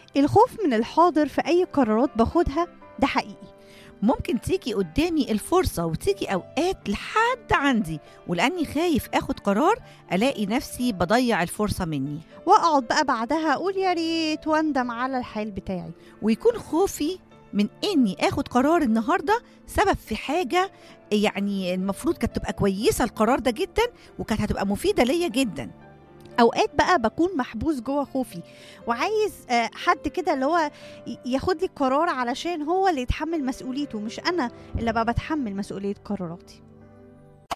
الخوف من الحاضر في أي قرارات باخدها ده حقيقي ممكن تيجي قدامي الفرصة وتيجي أوقات لحد عندي ولأني خايف آخد قرار ألاقي نفسي بضيع الفرصة مني وأقعد بقى بعدها أقول يا ريت وأندم على الحال بتاعي ويكون خوفي من اني اخد قرار النهارده سبب في حاجه يعني المفروض كانت تبقى كويسه القرار ده جدا وكانت هتبقى مفيده ليا جدا اوقات بقى بكون محبوس جوه خوفي وعايز آه، حد كده اللي هو ي- ياخد لي القرار علشان هو اللي يتحمل مسؤوليته مش انا اللي بقى بتحمل مسؤوليه قراراتي